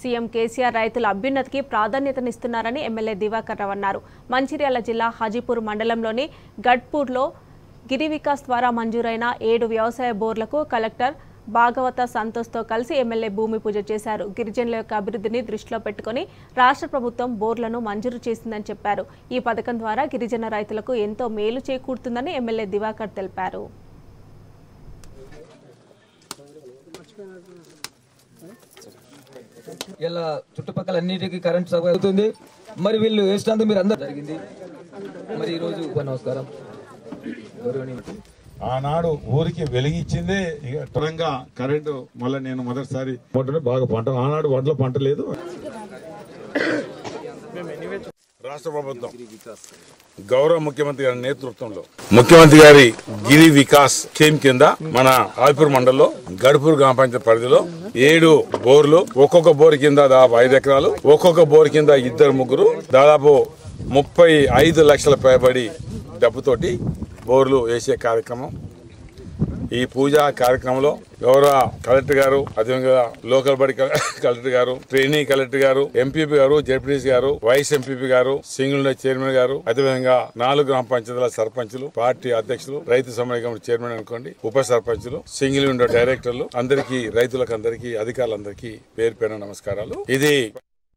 CM KCR రైతుల అభ్యున్నతికి ప్రాధాన్యతనిస్తున్నారని MLA Diwakar రావు అన్నారు మంచిర్యాల జిల్లా హాజీపూర్ మండలంలోని గడ్పూర్లో గిరి వికాస్ ద్వారా మంజూరైన ఏడు వ్యవసాయ బోర్లకు కలెక్టర్ భాగవత సంతోష్తో కలిసి ఎమ్మెల్యే భూమి పూజ చేశారు గిరిజనుల యొక్క అభివృద్ధిని దృష్టిలో పెట్టుకుని రాష్ట్ర ప్రభుత్వం బోర్లను మంజూరు చేసిందని చెప్పారు ఈ పథకం ద్వారా గిరిజన రైతులకు ఎంతో మేలు చేకూరుతుందని ఎమ్మెల్యే దివాకర్ తెలిపారు ఇలా చుట్టుపక్కల అన్నిటికీ కరెంట్ సౌకర్యం అవుతుంది మరి వీళ్ళు వేసినందుకు మీరు అందరూ జరిగింది మరి ఈరోజు నమస్కారం గౌరవనీయులు ఆనాడు ఊరికి వెలిగించిందే ఇక త్వరగా కరెంటు మళ్ళీ నేను మొదటిసారి పంటను బాగా పంట ఆనాడు వడ్ల పంట లేదు రాష్ట్ర ప్రభుత్వం గౌరవ ముఖ్యమంత్రి గారి నేతృత్వంలో ముఖ్యమంత్రి గారి గిరి వికాస్ స్కీమ్ కింద మన ఆల్పూర్ మండలంలో గడుపూర్ గ్రామ పంచాయతీ పరిధిలో ఏడు బోర్లు ఒక్కొక్క బోర్ కింద దాదాపు ఐదు ఎకరాలు ఒక్కొక్క బోర్ కింద ఇద్దరు ముగ్గురు దాదాపు ముప్పై ఐదు లక్షల పైబడి డబ్బుతోటి బోర్లు వేసే కార్యక్రమం ఈ పూజా కార్యక్రమంలో గౌరవ కలెక్టర్ గారు అదేవిధంగా లోకల్ బడి కల- కలెక్టర్ గారు ట్రైనీ కలెక్టర్ గారు ఎంపీపీ గారు జడ్పీటీసీ గారు వైస్ ఎంపీపీ గారు సింగిల్ చైర్మన్ గారు అదేవిధంగా నాలుగు గ్రామ పంచాయతీల సర్పంచులు పార్టీ అధ్యక్షులు రైతు సమన్వయ కమిటీ చైర్మన్ అనుకోండి ఉప సర్పంచులు సింగిల్ విండో డైరెక్టర్లు అందరికీ రైతులకు అందరికీ అధికారులందరికీ పేరు పేరు నమస్కారాలు ఇది